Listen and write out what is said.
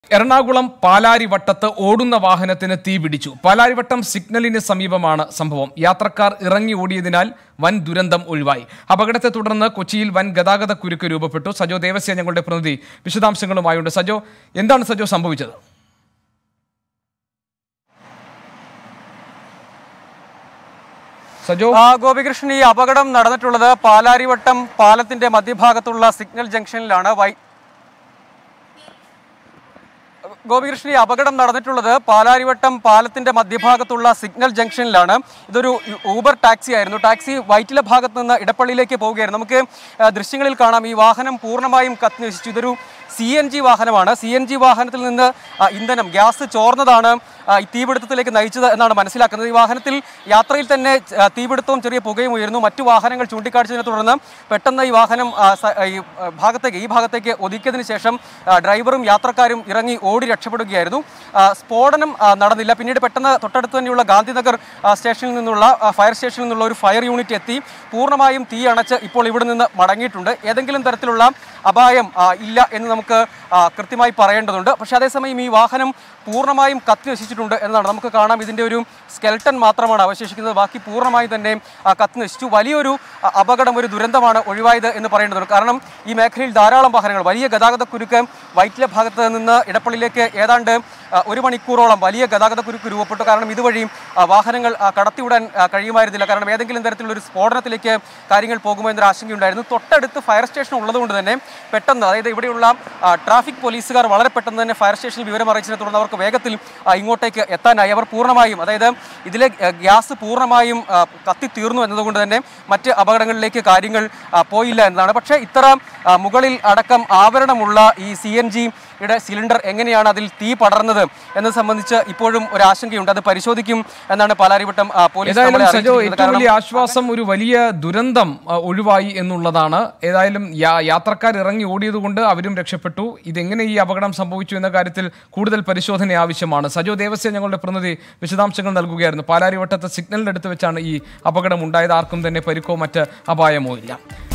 എറണാകുളം പാലാരിവട്ടത്ത് ഓടുന്ന വാഹനത്തിന് തീ പിടിച്ചു പാലാരിവട്ടം സിഗ്നലിന് സമീപമാണ് സംഭവം യാത്രക്കാർ ഇറങ്ങി ഓടിയതിനാൽ വൻ ദുരന്തം ഒഴിവായി അപകടത്തെ തുടർന്ന് കൊച്ചിയിൽ വൻ ഗതാഗത കുരുക്ക് രൂപപ്പെട്ടു സജോ ദേവസ്യ ഞങ്ങളുടെ പ്രതിനിധി വിശദാംശങ്ങളുമായുണ്ട് സജോ എന്താണ് സജോ സംഭവിച്ചത് സജോ ആ, ഗോപികൃഷ്ണൻ ഈ അപകടം നടന്നിട്ടുള്ളത് പാലാരിവട്ടം പാലത്തിന്റെ മധ്യഭാഗത്തുള്ള സിഗ്നൽ ജംഗ്ഷനിലാണ് വൈ ഗോപികൃഷ്ണൻ ഈ അപകടം നടന്നിട്ടുള്ളത് പാലാരിവട്ടം പാലത്തിന്റെ മധ്യഭാഗത്തുള്ള സിഗ്നൽ ജംഗ്ഷനിലാണ് ഇതൊരു ഊബർ ടാക്സി ആയിരുന്നു ടാക്സി വൈറ്റില ഭാഗത്ത് നിന്ന് ഇടപ്പള്ളിയിലേക്ക് പോവുകയായിരുന്നു നമുക്ക് ആ, ദൃശ്യങ്ങളിൽ കാണാം ഈ വാഹനം പൂർണ്ണമായും കത്തി നശിച്ചു ഇതൊരു സി എൻ ജി വാഹനമാണ് സി എൻ ജി വാഹനത്തിൽ നിന്ന് ആ, ഇന്ധനം ഗ്യാസ് ചോർന്നതാണ് ആ, ഈ തീപിടുത്തത്തിലേക്ക് നയിച്ചത് എന്നാണ് മനസ്സിലാക്കുന്നത് ഈ വാഹനത്തിൽ യാത്രയിൽ തന്നെ ആ, തീപിടുത്തവും ചെറിയ പുകയും ഉയർന്നു മറ്റു വാഹനങ്ങൾ ചൂണ്ടിക്കാണിച്ചതിനെ തുടർന്ന് പെട്ടെന്ന് ഈ വാഹനം ആ, സ- ഈ ആ, ഭാഗത്തേക്ക് ഈ ഭാഗത്തേക്ക് ഒതുക്കിയതിന് ശേഷം ആ, ഡ്രൈവറും യാത്രക്കാരും ഇറങ്ങി ഓടി രക്ഷപ്പെടുകയായിരുന്നു ആ, സ്ഫോടനം ആ, നടന്നില്ല പിന്നീട് പെട്ടെന്ന് തൊട്ടടുത്ത് തന്നെയുള്ള ഗാന്ധിനഗർ ആ, സ്റ്റേഷനിൽ നിന്നുള്ള ആ, ഫയർ സ്റ്റേഷനിൽ നിന്നുള്ള ഒരു ഫയർ യൂണിറ്റ് എത്തി പൂർണ്ണമായും തീ അണച്ച് ഇപ്പോൾ ഇവിടെ നിന്ന് മടങ്ങിയിട്ടുണ്ട് ഏതെങ്കിലും തരത്തിലുള്ള അപായം ആ, ഇല്ല എന്ന് നമുക്ക് ആ, കൃത്യമായി പറയേണ്ടതുണ്ട് പക്ഷേ അതേസമയം ഈ വാഹനം പൂർണ്ണമായും കത്തി നശിച്ചിട്ടുണ്ട് എന്നതാണ് നമുക്ക് കാണാം ഇതിൻ്റെ ഒരു സ്കെൽട്ടൺ മാത്രമാണ് അവശേഷിക്കുന്നത് ബാക്കി പൂർണ്ണമായും തന്നെ ആ, കത്തി നശിച്ചു വലിയൊരു ആ, അപകടം ഒരു ദുരന്തമാണ് ഒഴിവായത് എന്ന് പറയേണ്ടതുണ്ട് കാരണം ഈ മേഖലയിൽ ധാരാളം വാഹനങ്ങൾ വലിയ ഗതാഗത കുരുക്ക് വൈറ്റില ഭാഗത്ത് നിന്ന് ഇടപ്പള്ളിയിലേക്ക് ഏതാണ്ട് ആ, ഒരു മണിക്കൂറോളം വലിയ ഗതാഗത കുരുക്ക് രൂപപ്പെട്ടു കാരണം ഇതുവഴി ആ, വാഹനങ്ങൾ ആ, കടത്തിവിടാൻ ആ, കഴിയുമായിരുന്നില്ല കാരണം ഏതെങ്കിലും തരത്തിലുള്ള ഒരു സ്ഫോടനത്തിലേക്ക് കാര്യങ്ങൾ പോകുമോ എന്നൊരു ആശങ്കയുണ്ടായിരുന്നു തൊട്ടടുത്ത് ഫയർ സ്റ്റേഷൻ ഉള്ളതുകൊണ്ട് തന്നെ പെട്ടെന്ന് അതായത് ഇവിടെയുള്ള ആ, ട്രാഫിക് പോലീസുകാർ വളരെ പെട്ടെന്ന് തന്നെ ഫയർ സ്റ്റേഷനിൽ വിവരം അറിയിച്ചതിനെ തുടർന്ന് അവർക്ക് വേഗത്തിൽ ആ, ഇങ്ങോട്ടേക്ക് എത്താനായി അവർ പൂർണ്ണമായും അതായത് ഇതിലെ ആ, ഗ്യാസ് പൂർണ്ണമായും ആ, കത്തി തീർന്നു എന്നതുകൊണ്ട് തന്നെ മറ്റ് അപകടങ്ങളിലേക്ക് കാര്യങ്ങൾ ആ, പോയില്ല എന്നതാണ് പക്ഷേ ഇത്ര ആ, മുകളിൽ അടക്കം ആവരണമുള്ള ഈ സി എൻ ജിയുടെ സിലിണ്ടർ എങ്ങനെയാണ് അതിൽ തീ പടർന്നത് എന്നത് സംബന്ധിച്ച് ഇപ്പോഴും ഒരു ആശങ്കയുണ്ട് അത് പരിശോധിക്കും എന്നാണ് പാലാരിവട്ടം ആ, പോലീസ് ഏതായാലും നമ്മളെ സജോ അറിയിച്ചിരിക്കുന്നത്. ഏറ്റവും വലിയ കാരണം ആശ്വാസം ഒരു വലിയ ദുരന്തം ആ, ഒഴിവായി എന്നുള്ളതാണ് ഏതായാലും യാ- യാത്രക്കാർ ഇറങ്ങി ഓടിയതുകൊണ്ട് അവരും രക്ഷപ്പെട്ടു ഇതെങ്ങനെ ഈ അപകടം സംഭവിച്ചു എന്ന കാര്യത്തിൽ കൂടുതൽ പരിശോധന ആവശ്യമാണ് സജോ ദേവസ്യ ഞങ്ങളുടെ പ്രതിനിധി വിശദാംശങ്ങൾ നൽകുകയായിരുന്നു പാലാരിവട്ടത്തെ സിഗ്നലിന്റെ അടുത്ത് വെച്ചാണ് ഈ അപകടം ഉണ്ടായത് ആർക്കും തന്നെ പരിക്കോ മറ്റ് അപായമോ ഇല്ല